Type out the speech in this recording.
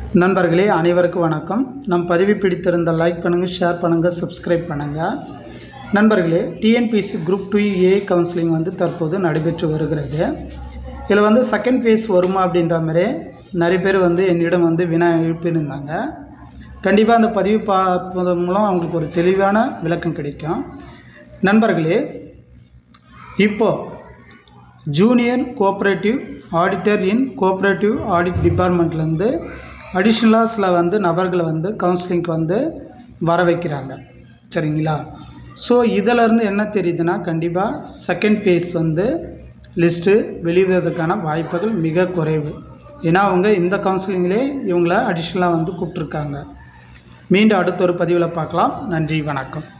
நண்பர்களே அனைவருக்கும் வணக்கம் நம் பதிவு பிடித்திருந்த லைக் பண்ணுங்கள் ஷேர் பண்ணுங்கள் சப்ஸ்கிரைப் பண்ணுங்கள் நண்பர்களே TNPSC group two A counselling வந்து தற்போது நடைபெற்று வருகிறது இதில் வந்து செகண்ட் ஃபேஸ் வருமா அப்படின்ற மாதிரி நிறைய பேர் வந்து என்னிடம் வந்து வினா எழுப்பியிருந்தாங்க கண்டிப்பாக அந்த பதிவு பார்ப்பதன் மூலம் அவங்களுக்கு ஒரு தெளிவான விளக்கம் கிடைக்கும் நண்பர்களே இப்போது junior cooperative auditor in cooperative audit டிபார்ட்மெண்ட்லேருந்து அடிஷ்னலாக சில வந்து நபர்களை வந்து கவுன்சிலிங்க்கு வந்து வர வைக்கிறாங்க சரிங்களா ஸோ இதிலேருந்து என்ன தெரியுதுன்னா கண்டிப்பாக செகண்ட் ஃபேஸ் வந்து லிஸ்ட்டு வெளியிடுவதற்கான வாய்ப்புகள் மிக குறைவு ஏன்னா அவங்க இந்த கவுன்சிலிங்லேயே இவங்கள அடிஷ்னலாக வந்து கூப்பிட்ருக்காங்க மீண்டும் அடுத்த ஒரு பதிவில் பார்க்கலாம் நன்றி வணக்கம்